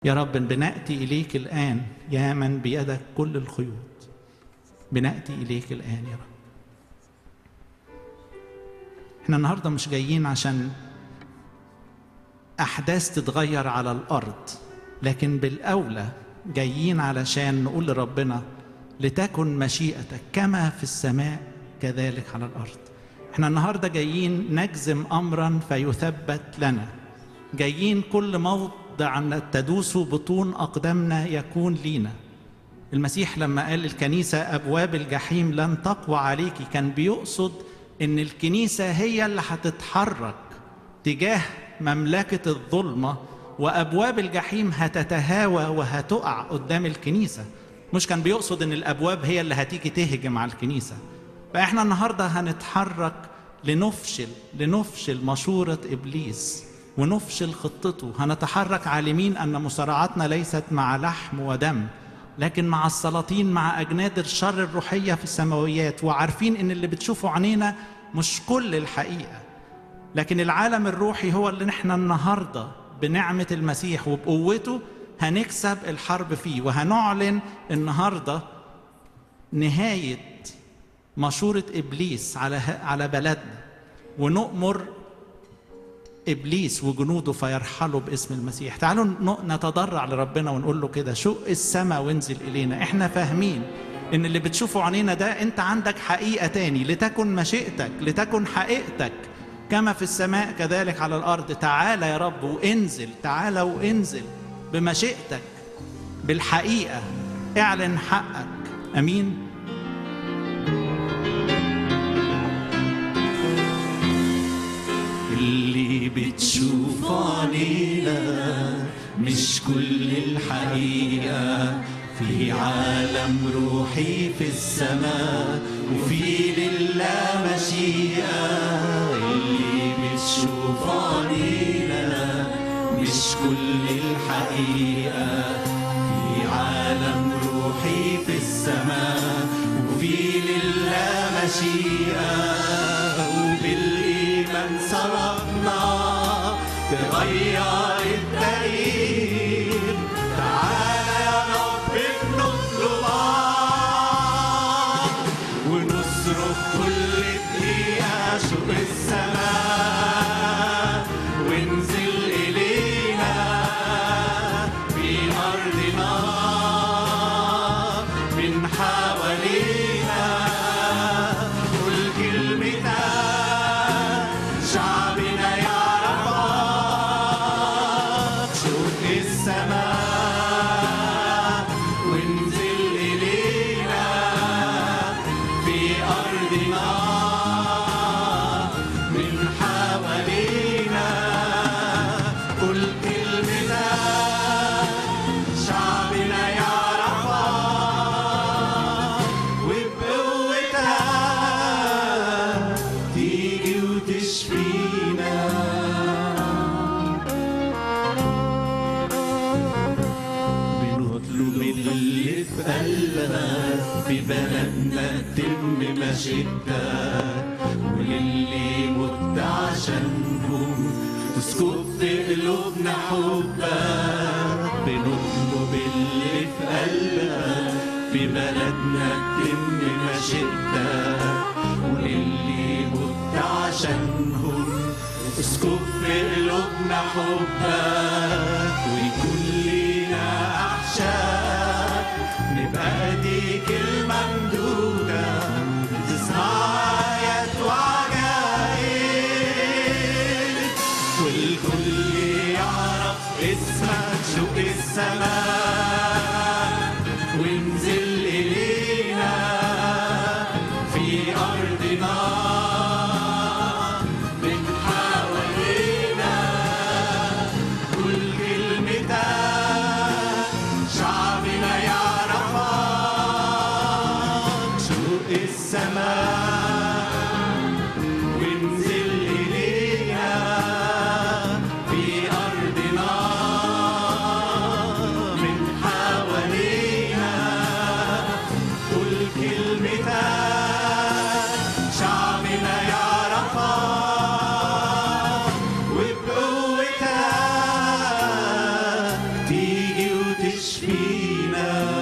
يا رب بنأتي إليك الآن يا من بيدك كل الخيوط بنأتي إليك الآن يا رب احنا النهاردة مش جايين عشان أحداث تتغير على الأرض لكن بالأولى جايين علشان نقول لربنا لتكن مشيئتك كما في السماء كذلك على الأرض احنا النهاردة جايين نجزم أمرا فيثبت لنا جايين كل موضع تدوس بطون أقدامنا يكون لينا المسيح لما قال الكنيسة أبواب الجحيم لن تقوى عليك كان بيقصد إن الكنيسة هي اللي هتتحرك تجاه مملكة الظلمة وأبواب الجحيم هتتهاوى وهتقع قدام الكنيسة مش كان بيقصد إن الأبواب هي اللي هتيجي تهجم على الكنيسة فإحنا النهاردة هنتحرك لنفشل لنفشل مشورة إبليس ونفشل خطته هنتحرك عالمين أن مصارعتنا ليست مع لحم ودم لكن مع السلاطين مع أجناد الشر الروحية في السماويات وعارفين إن اللي بتشوفه عينينا مش كل الحقيقة لكن العالم الروحي هو اللي احنا النهاردة بنعمة المسيح وبقوته هنكسب الحرب فيه وهنعلن النهاردة نهاية مشورة إبليس على على بلدنا ونؤمر ابليس وجنوده فيرحلوا باسم المسيح تعالوا نتضرع لربنا ونقول له كده شق السماء وانزل الينا احنا فاهمين ان اللي بتشوفه عينينا ده انت عندك حقيقه تاني لتكن مشيئتك لتكن حقيقتك كما في السماء كذلك على الارض تعالى يا رب وانزل تعالى وانزل بمشيئتك بالحقيقه اعلن حقك امين اللي بتشوف علينا مش كل الحقيقة في عالم روحي في السماء وفي لله مشيئة اللي بتشوف علينا مش كل الحقيقة في عالم روحي في السماء وفي لله مشيئة وبالإيمان صرفنا تغير التاريخ تعالى يا رب نطلبك ونصرخ كل دقيقة شوق السماء وانزل إلينا في أرضنا من حوالينا قل كلمتك شعبنا يعرفك شوق السماء وانزل إلينا في أرضنا من حوالينا قل كلمتك شعبنا يعرفك وبقوتك تيجي وتشفينا بنطلب اللي في قلبك في بلدنا تتم مشيئتك وللي مت عشانهم تسكب في قلوبنا حبك بنطلب اللي في قلبك في بلدنا تتم مشيئتك وللي مت عشانهم اسكب في قلوبنا حبك ويكون لينا احشاء نبقى ايديك الممدودة تسمع آيات وعجائب والكل يعرف اسمك شوق السماء وانزل إلينا في أرضنا من حوالينا كل كلمتك شعبنا يعرفك شوق السماء وانزل إلينا في أرضنا من حوالينا يشفينا